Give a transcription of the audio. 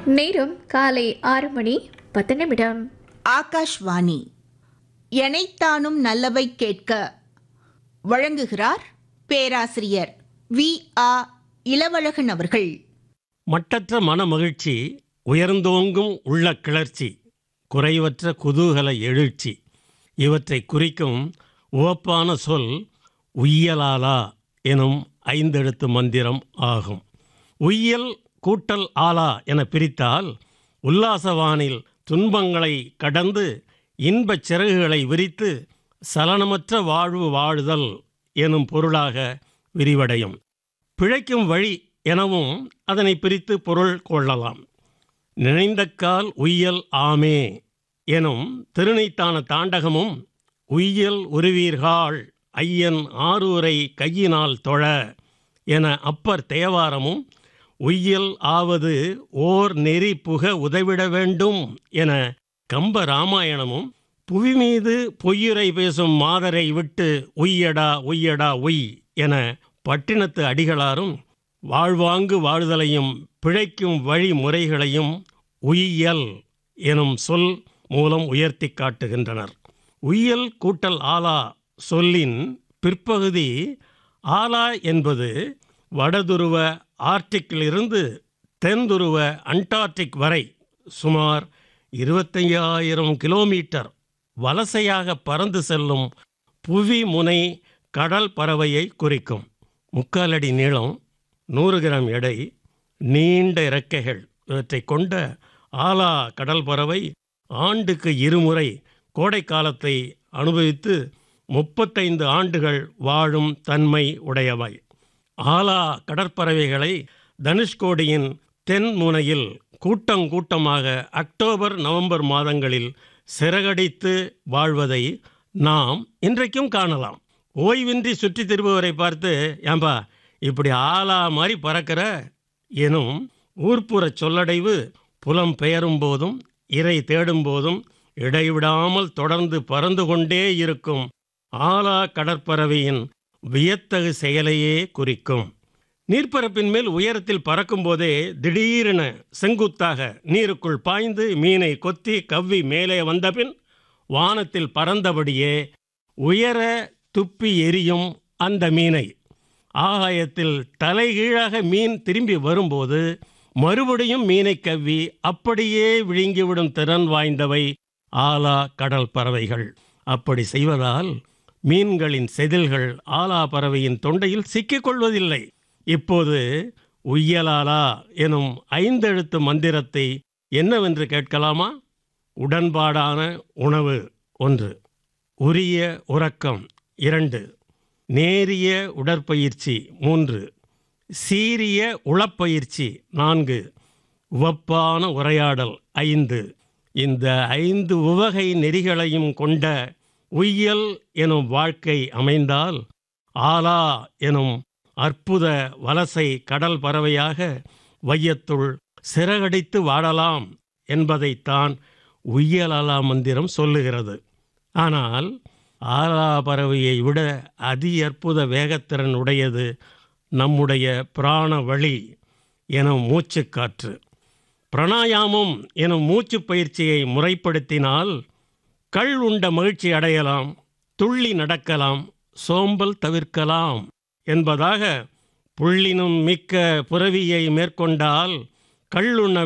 நேரம் காலை ஆறு மணி பத்து நிமிடம் ஆகாஷ்வாணி எனைத்தானும் நல்லவை கேட்க வழங்குகிறார் பேராசிரியர் வி ஆ இளவழகன் அவர்கள் மட்டற்ற மனமகிழ்ச்சி உயர்ந்தோங்கும் உள்ள கிளர்ச்சி குறைவற்ற குதூகல எழுச்சி இவற்றை குறிக்கும் உவப்பான சொல் உய்யலாலா எனும் ஐந்தெழுத்து மந்திரம் ஆகும் உய்யல் கூட்டல் ஆலா என பிரித்தால் உல்லாசவானில் துன்பங்களை கடந்து இன்பச் சிறகுகளை விரித்து சலனமற்ற வாழ்வு வாழுதல் எனும் பொருளாக விரிவடையும் பிழைக்கும் வழி எனவும் அதனை பிரித்து பொருள் கொள்ளலாம் நினைந்தக்கால் உய்யல் ஆமே எனும் திருநைத்தான தாண்டகமும் உய்யல் உருவீர்கள் ஐயன் ஆரூரை கையினால் தொழ என அப்பர் தேவாரமும் உய்யல் ஆவது ஓர் நெறி புக உதவிட வேண்டும் என கம்ப ராமாயணமும் புவி மீது பொய்யுரை பேசும் மாதரை விட்டு உய்யடா உய்யடா உய் என பட்டினத்து அடிகளாரும் வாழ்வாங்கு வாழ்தலையும் பிழைக்கும் வழிமுறைகளையும் உய்யல் எனும் சொல் மூலம் உயர்த்தி காட்டுகின்றனர் உய்யல் கூட்டல் ஆலா சொல்லின் பிற்பகுதி ஆலா என்பது வடதுருவ ஆர்டிக்கிலிருந்து தென்துருவ அண்டார்டிக் வரை சுமார் இருபத்தையாயிரம் கிலோமீட்டர் வலசையாக பறந்து செல்லும் புவி முனை கடல் பறவையை குறிக்கும் முக்காலடி நீளம் நூறு கிராம் எடை நீண்ட இறக்கைகள் இவற்றை கொண்ட ஆலா கடல் பறவை ஆண்டுக்கு இருமுறை கோடை காலத்தை அனுபவித்து முப்பத்தைந்து ஆண்டுகள் வாழும் தன்மை உடையவை ஆலா கடற்பறவைகளை தனுஷ்கோடியின் தென் முனையில் கூட்டம் கூட்டமாக அக்டோபர் நவம்பர் மாதங்களில் சிறகடித்து வாழ்வதை நாம் இன்றைக்கும் காணலாம் ஓய்வின்றி சுற்றித் திரும்புவரை பார்த்து ஏம்பா இப்படி ஆலா மாதிரி பறக்கிற எனும் ஊர்ப்புற சொல்லடைவு புலம் பெயரும் போதும் இறை தேடும் போதும் இடைவிடாமல் தொடர்ந்து பறந்து கொண்டே இருக்கும் ஆலா கடற்பறவையின் வியத்தகு செயலையே குறிக்கும் நீர்ப்பரப்பின் மேல் உயரத்தில் பறக்கும்போதே திடீரென செங்குத்தாக நீருக்குள் பாய்ந்து மீனை கொத்தி கவ்வி மேலே வந்தபின் வானத்தில் பறந்தபடியே உயர துப்பி எரியும் அந்த மீனை ஆகாயத்தில் தலைகீழாக மீன் திரும்பி வரும்போது மறுபடியும் மீனை கவ்வி அப்படியே விழுங்கிவிடும் திறன் வாய்ந்தவை ஆலா கடல் பறவைகள் அப்படி செய்வதால் மீன்களின் செதில்கள் ஆலா பறவையின் தொண்டையில் சிக்கிக் கொள்வதில்லை இப்போது உய்யலாலா எனும் ஐந்தெழுத்து மந்திரத்தை என்னவென்று கேட்கலாமா உடன்பாடான உணவு ஒன்று உரிய உறக்கம் இரண்டு நேரிய உடற்பயிற்சி மூன்று சீரிய உளப்பயிற்சி நான்கு உவப்பான உரையாடல் ஐந்து இந்த ஐந்து உவகை நெறிகளையும் கொண்ட உய்யல் எனும் வாழ்க்கை அமைந்தால் ஆலா எனும் அற்புத வலசை கடல் பறவையாக வையத்துள் சிறகடித்து வாழலாம் என்பதைத்தான் உய்யலாலா மந்திரம் சொல்லுகிறது ஆனால் ஆலா பறவையை விட அதி அற்புத வேகத்திறன் உடையது நம்முடைய பிராண வழி எனும் மூச்சுக்காற்று பிராணாயாமம் எனும் மூச்சு பயிற்சியை முறைப்படுத்தினால் கள் உண்ட மகிழ்ச்சி அடையலாம் துள்ளி நடக்கலாம் சோம்பல் தவிர்க்கலாம் என்பதாக புள்ளினும் மிக்க புறவியை மேற்கொண்டால் கள்ளுண்ண